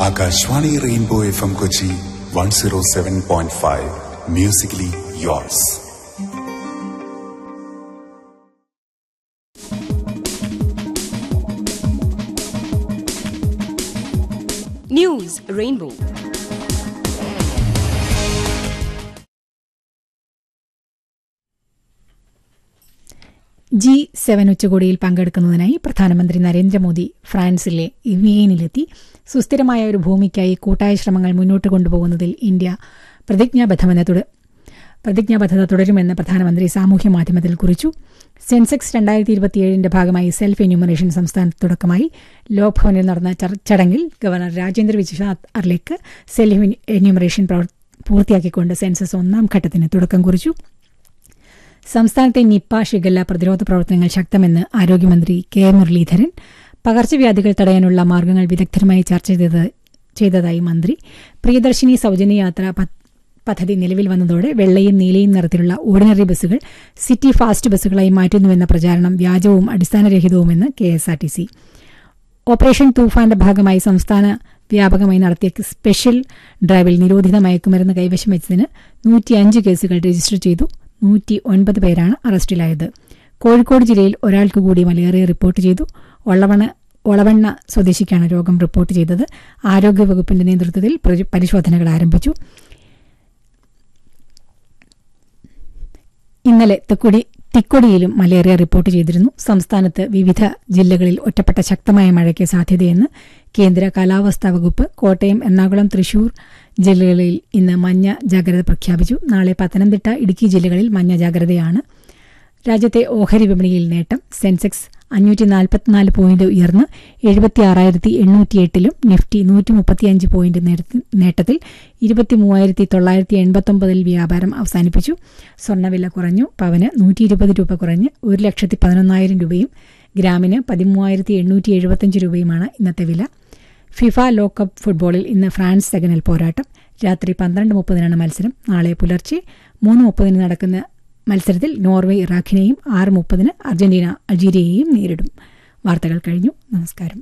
Akashvani rainbow F M Kochi one zero seven point five musically yours News Rainbow. G seven ഉച്ചകോടിയിൽ പങ്കെടുക്കുന്നതിനായി പ്രധാനമന്ത്രി നരേന്ദ്രമോദി ഫ്രാൻസിലെ ഇവിയനിലെത്തി സുസ്ഥിരമായ ഒരു ഭൂമിക്കായി കൂട്ടായ ശ്രമങ്ങൾ മുന്നോട്ട് കൊണ്ടുപോകുന്നതിൽ ഇന്ത്യ പ്രതിജ്ഞാബദ്ധമെന്ന് തുട പ്രതിജ്ഞാബദ്ധത തുടരുമെന്ന് പ്രധാനമന്ത്രി സാമൂഹ്യ മാധ്യമത്തിൽ കുറിച്ചു സെൻസെക്സ് രണ്ടായിരത്തി ഇരുപത്തിയേഴിന്റെ ഭാഗമായി സെൽഫ് എന്യൂമറേഷൻ സംസ്ഥാനത്ത് തുടക്കമായി ലോക്ഭവനിൽ നടന്ന ചർ- ചടങ്ങിൽ governor Rajendra Vishwanath Arlekar self enumeration പ്രവർ- പൂർത്തിയാക്കിക്കൊണ്ട് സെൻസസ് ഒന്നാം ഘട്ടത്തിന് തുടക്കം കുറിച്ചു സംസ്ഥാനത്തെ നിപ്പ ഷിഗല്ല പ്രതിരോധ പ്രവർത്തനങ്ങൾ ശക്തമെന്ന് ആരോഗ്യമന്ത്രി കെ മുരളീധരൻ പകർച്ചവ്യാധികൾ തടയാനുള്ള മാർഗങ്ങൾ വിദഗ്ധരുമായി ചർച്ച ചെയ്തത് ചെയ്തതായി മന്ത്രി പ്രിയദർശിനി സൗജന്യ യാത്ര പ- പദ്ധതി നിലവിൽ വന്നതോടെ വെള്ളയും നീലയും നിറത്തിലുള്ള ഓർഡിനറി ബസ്സുകൾ സിറ്റി ഫാസ്റ്റ് ബസ്സുകളായി മാറ്റുന്നുവെന്ന പ്രചാരണം വ്യാജവും അടിസ്ഥാനരഹിതവുമെന്ന് K S R T C operation തൂഫാന്റെ ഭാഗമായി സംസ്ഥാന വ്യാപകമായി നടത്തിയ സ്പെഷ്യൽ ഡ്രൈവിൽ നിരോധിത മയക്കുമരുന്ന് കൈവശം വെച്ചതിന് നൂറ്റിയഞ്ച് കേസുകൾ രജിസ്റ്റർ ചെയ്തു നൂറ്റി ഒൻപത് പേരാണ് അറസ്റ്റിലായത് കോഴിക്കോട് ജില്ലയിൽ ഒരാൾക്ക് കൂടി മലേറിയ റിപ്പോർട്ട് ചെയ്തു ഒളവണ ഒളവണ്ണ സ്വദേശിക്കാണ് രോഗം റിപ്പോർട്ട് ചെയ്തത് ആരോഗ്യവകുപ്പിന്റെ നേതൃത്വത്തിൽ പരി- പരിശോധനകൾ ആരംഭിച്ചു ഇന്നലെ തെക്കുടി തിക്കൊടിയിലും മലേറിയ റിപ്പോർട്ട് ചെയ്തിരുന്നു സംസ്ഥാനത്ത് വിവിധ ജില്ലകളിൽ ഒറ്റപ്പെട്ട ശക്തമായ മഴയ്ക്ക് സാധ്യതയെന്ന് കേന്ദ്ര കാലാവസ്ഥാ വകുപ്പ് കോട്ടയം എറണാകുളം തൃശൂർ ജില്ലകളിൽ ഇന്ന് മഞ്ഞ ജാഗ്രത പ്രഖ്യാപിച്ചു നാളെ പത്തനംതിട്ട ഇടുക്കി ജില്ലകളിൽ മഞ്ഞ ജാഗ്രതയാണ് രാജ്യത്തെ ഓഹരി വിപണിയിൽ നേട്ടം സെൻസെക്സ് അഞ്ഞൂറ്റി നാൽപ്പത്തിനാല് പോയിന്റ് ഉയർന്ന് എഴുപത്തിയാറായിരത്തി എണ്ണൂറ്റിയെട്ടിലും നിഫ്റ്റി നൂറ്റി മുപ്പത്തിയഞ്ച് പോയിന്റ് നേരത്തി- നേട്ടത്തിൽ ഇരുപത്തി മൂവായിരത്തി തൊള്ളായിരത്തി എൺപത്തൊമ്പതിൽ വ്യാപാരം അവസാനിപ്പിച്ചു സ്വർണ്ണവില കുറഞ്ഞു പവന് നൂറ്റി ഇരുപത് രൂപ കുറഞ്ഞ് ഒരു ലക്ഷത്തി പതിനൊന്നായിരം രൂപയും ഗ്രാമിന് പതിമൂവായിരത്തി എണ്ണൂറ്റി എഴുപത്തഞ്ച് രൂപയുമാണ് ഇന്നത്തെ വില ഫിഫ ലോകകപ്പ് ഫുട്ബോളിൽ ഇന്ന് ഫ്രാൻസ് സെഗനൽ പോരാട്ടം രാത്രി പന്ത്രണ്ട് മുപ്പതിനാണ് മത്സരം നാളെ പുലർച്ചെ മൂന്ന് മുപ്പതിന് നടക്കുന്ന മത്സരത്തിൽ നോർവേ ഇറാഖിനെയും ആറ് മുപ്പതിന് അർജന്റീന അൾജീരിയയെയും നേരിടും വാർത്തകൾ കഴിഞ്ഞു നമസ്കാരം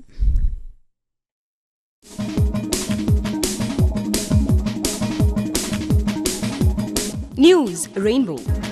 News Rainbow.